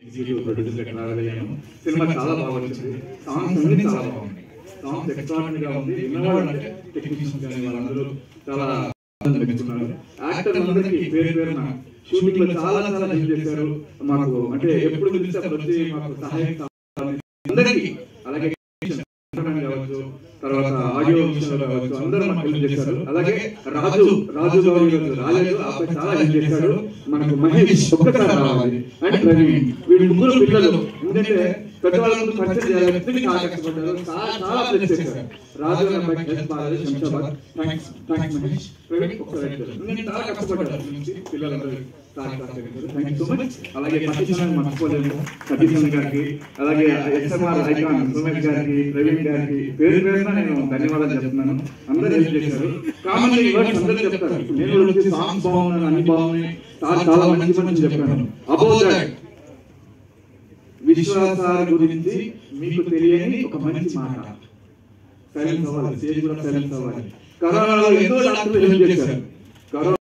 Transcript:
Executive producer travel అయ్యాను cinema చాలా బాగా వచ్చింది సాంగ్స్ అన్ని చాలా బాగున్నాయి సాంగ్స్ ఎక్స్ట్రాడినరీగా ఉంది విన్నవాళ్ళు అంటే టెక్నీషియన్స్ కానీ వాళ్ళందరూ చాలా ఆనందం పెంచుకున్నారు యాక్టర్ అందరికీ పేరు పేరున షూటింగ్ లో చాలా చాలా హెల్ప్ చేశారు మాకు అంటే ఎప్పుడు పిలిస్తే అప్పుడు వచ్చి మాకు సహాయం కావాలి అందరికీ అలాగే కెమెరామెన్ కావచ్చు తర్వాత ఆడియో విషయంలో కావచ్చు అందరూ మనకు హెల్ప్ చేశారు అలాగే రాజు రాజు గౌరీ గారు రాలేదు ఆ అబ్బాయి చాలా హెల్ప్ చేశాడు మనకు మహేష్ ఒక్కసారి రావాలి అండ్ ప్రవీణ్ వీళ్ళు ముగ్గురు పిల్లలు ఎందుకంటే పెద్దవాళ్ళకు పరిచయం చేయాలి ఇద్దరికి చాలా కష్టపడ్డారు చాలా చాలా ప్లస్ చేశారు రాజు అనే అబ్బాయికి హెల్ప్ బాగాలేదు శంషాబాద్ థ్యాంక్స్ థ్యాంక్స్ మహేష్ ప్రవీణ్ ఒకసారి help చేశారు. నేను చాలా కష్టపడ్డారు నుంచి పిల్లలందరూ చాలా కష్టపడ్డారు థ్యాంక్ యూ సో మచ్ అలాగే పట్టించిన మర్చిపోలేము సతీశన్ గారికి అలాగే ఎస్ఎంఆర్ ఐకాన్ సుమేష్ గారికి ప్రవీణ్ గారికి పేరు పేరున నేను ధన్యవాదాలు చెప్తున్నాను అందరూ హెల్ప్ చేశారు కామన్ వర్డ్స్ అందరూ చెప్తారు నేను కూడా వచ్చి సాంగ్స్ బాగున్నాయి అన్ని బాగున్నాయి చాలా చాలా మంచి మంచి చెప్పాను అబౌట్ దట్ విశ్వాసాల గురించి మీకు తెలియని ఒక మంచి మాట సైలెన్స్ అవ్వాలి స్టేజ్ కూడా సైలెన్స్ అవ్వాలి కరోనాలో ఎంతో డాక్టర్లు హెల్ప్ చేశారు కరోనా